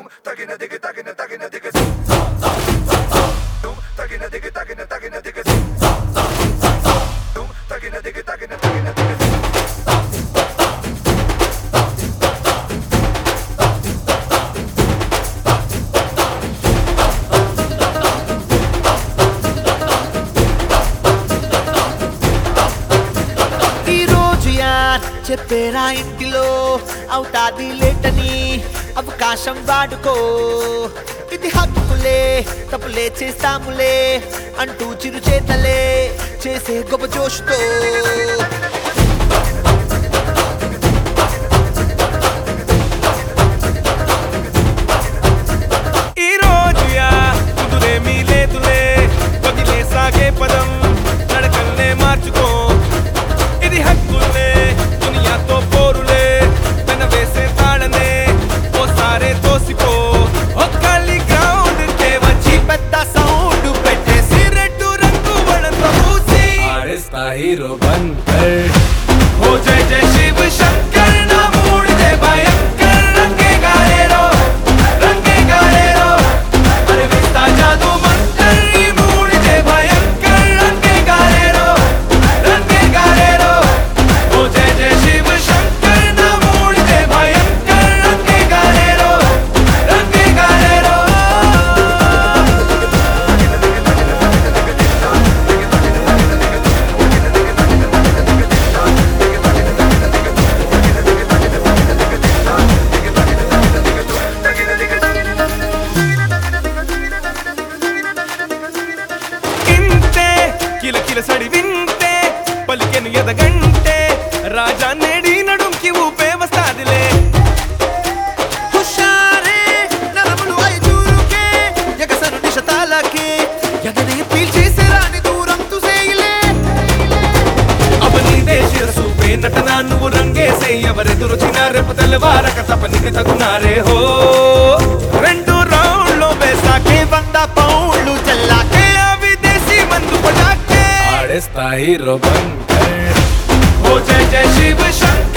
తగిన దిగ తగిన తగిన దిగ తగిన దిగ తగిన తగిన దిగ తగిన దిగ తగిన తగిన దిగ ఈ రోజు యార్ చెప్పేరా ఇంటిలో అవుతాది లేటని అవకాశం వాడుకో ఇది హక్కులే తప్పులే చేస్తాములే అంటూ చిరు చేతలే చేసే గొప్ప జోష్తో ఈ రోజు యా కుదురేమీ లేదులే వదిలే సాగే పదం నడకల్నే మార్చుకో ఇది హక్కులే దునియాతో పోరులే వెన వేసే తాళనే ఓసారే తోసిపో ఒక్కలి గ్రౌండ్ కే వచ్చి పెద్ద సౌండ్ పెట్టేసి రెడ్డు రంగు వడంతో పూసి ఆడిస్తా హీరో బంకర్ हो जय जय शिव शंकर ना मूड दे भयंकर रंगे गारे रो रंगे गारे रो अरे विस्ता जादू मंत्र ई मूड दे भयंकर रंगे गारे रो रंगे गारे रो हो जय जय शिव शंकर ना मूड दे भयंकर रंगे गारे रो रंगे गारे रो ఇంతే కిల కిల సడి వింటే పలికెను ఎదగంటే రాజా నేడి నడుంకి ఊపే వస్తాదిలే హుషారే నరములు ఐదూరుకే ఎగసను నిశతాలకే ఎగనే పీల్చేసే రాని దూరం తుసేయిలే అవని దేశ పే నటన నువ్వు రంగేసే ఎవరెదురొచ్చిన రేపు తెల్లవారక తపనికి తగునారే హో రెండు రౌండ్లో వేసాకే వంద పౌండ్లు చల్లాకే ఆ విదేశీ మందు పటాకే ఆడేస్తా హీరో బంకర్ ఓ జయ జయ శివ శంకర్